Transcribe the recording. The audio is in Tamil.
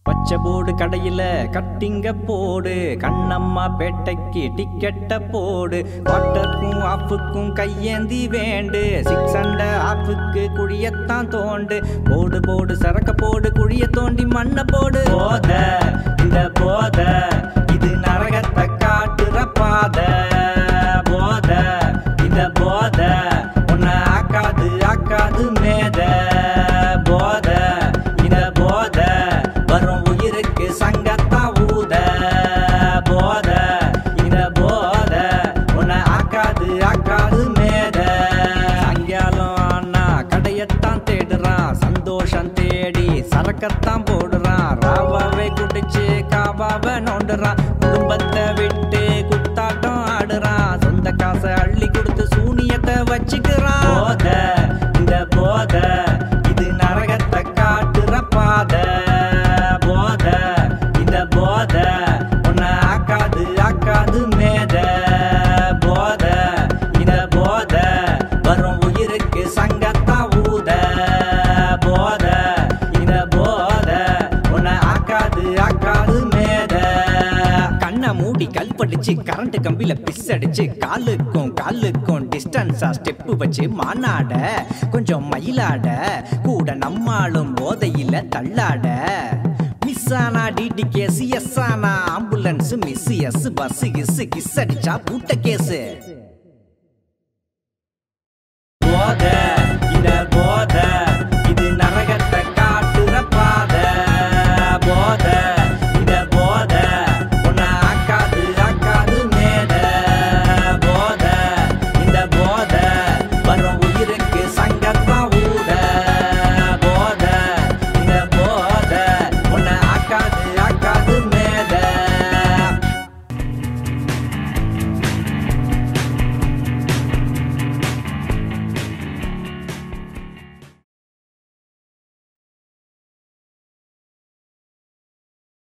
பச்சை போடு கடையில கட்டிங்க போடு கண்ணம்மா பேட்டைக்கு டிக்கெட்ட போடு குவார்ட்டருக்கும் ஆஃபுக்கும் கையேந்தி வேண்டு சிக்ஸ் ஹண்ட்ரட் ஆஃபுக்கு குழியத்தான் தோண்டு போடு போடு சரக்க போடு குழிய தோண்டி மண்ணை போடு போத இந்த போத இது நரகத்தை காட்டுற பாத போத இந்த போத உன்னை ஆக்காது ஆக்காது மேத போத இந்த போத வரும் உயிருக்கு சங்கத்தா ஊத போத இந்த போத உன்னை ஆக்காது ஆக்காது மேத சாயங்காலம் ஆனா கடையத்தான் தேடுறான் சந்தோஷம் தேடி சரக்கத்தான் போடுறான் ராவாவே குடிச்சு காவாவை நோண்டுறான் குடும்பத்தை விட்டு குத்தாட்டம் ஆடுறான் சொந்த காசை அள்ளி கொடுத்து சூனியத்தை வச்சுக்கிறான் போத இந்த போத இது நரகத்தை காட்டுற பாத போத இந்த போத உன்னை ஆக்காது ஆக்காது மேத போத இந்த போத வரும் உயிருக்கு சங்கத்தா ஊத போத இந்த போத உன்னை ஆக்காது ஆக்காது மேத கண்ணை மூடி கல் படிச்சு கரண்ட் கம்பியில பிஸ் அடிச்சு காலுக்கும் காலுக்கும் டிஸ்டன்ஸா ஸ்டெப் வச்சு மானாட கொஞ்சம் மயிலாட கூட நம்மாலும் போதையில தள்ளாட மிஸ் ஆனா டிடி கேஸ் எஸ் ஆனா ஆம்புலன்ஸ் மிஸ் எஸ் பஸ் கிஸ் கிஸ் அடிச்சா பூட்ட கேஸ்